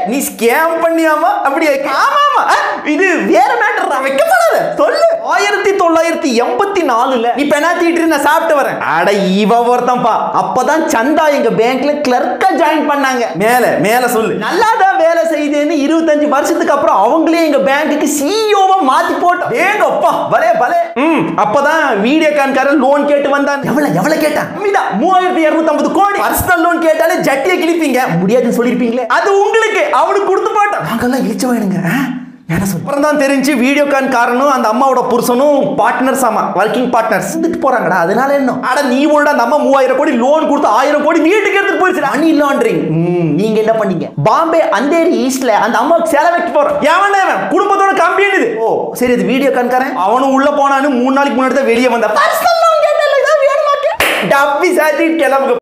நீ ஸ்கேம் பண்ணியாமா அப்படியே ஆமா ஆமா ஆ, இது வேற மேட்டர் வைக்கப்படாத சொல்லு ஆயிரத்தி தொள்ளாயிரத்தி எண்பத்தி நாலுல நீ பெனாத்திட்டு நான் சாப்பிட்டு வரேன் அட இவ ஒருத்தன்பா அப்பதான் சந்தா எங்க பேங்க்ல கிளர்க்கா ஜாயின் பண்ணாங்க மேல மேல சொல்லு நல்லா தான் வேலை செய்தேன்னு இருபத்தஞ்சு வருஷத்துக்கு அப்புறம் அவங்களே எங்க பேங்க்குக்கு சிஇஓவா மாத்தி போட்டோம் ஏங்க அப்பா பலே பலே ம் அப்பதான் வீடியோ கான்காரன் லோன் கேட்டு வந்தான் எவ்வளவு எவ்வளவு கேட்டான் கம்மிதான் மூவாயிரத்தி இருநூத்தி ஐம்பது கோடி பர்சனல் லோன் கேட்டாலே ஜட்டியை கிழிப்பீங்க முடியாதுன்னு சொல்லிருப்பீங்களே அது உங்களுக்கு அவனுக்கு கொடுத்து போட்டோம் நாங்கெல்லாம் இழிச்ச வேணுங்க என்ன சொல்ல அப்புறம் தான் தெரிஞ்சு வீடியோ கான் காரனும் அந்த அம்மாவோட புருஷனும் பார்ட்னர்ஸ் ஆமா ஒர்க்கிங் பார்ட்னர்ஸ் இருந்துட்டு போறாங்கடா அதனால என்ன அட நீ உள்ள அந்த அம்மா மூவாயிரம் கோடி லோன் கொடுத்து ஆயிரம் கோடி வீட்டுக்கு எடுத்துட்டு போயிருச்சு மணி லாண்டரிங் நீங்க என்ன பண்ணீங்க பாம்பே அந்தேரி ஈஸ்ட்ல அந்த அம்மாவுக்கு செலவைக்கு போறோம் எவன் அவன் குடும்பத்தோட கம்பெனி இது ஓ சரி இது வீடியோ கான்காரன் அவனும் உள்ள போனான்னு மூணு நாளைக்கு முன்னாடி தான் வெளியே வந்த பர்சனல் லோன் கேட்டல இதான் வேணுமாக்கு டப்பி சாத்தி கிளம்புங்க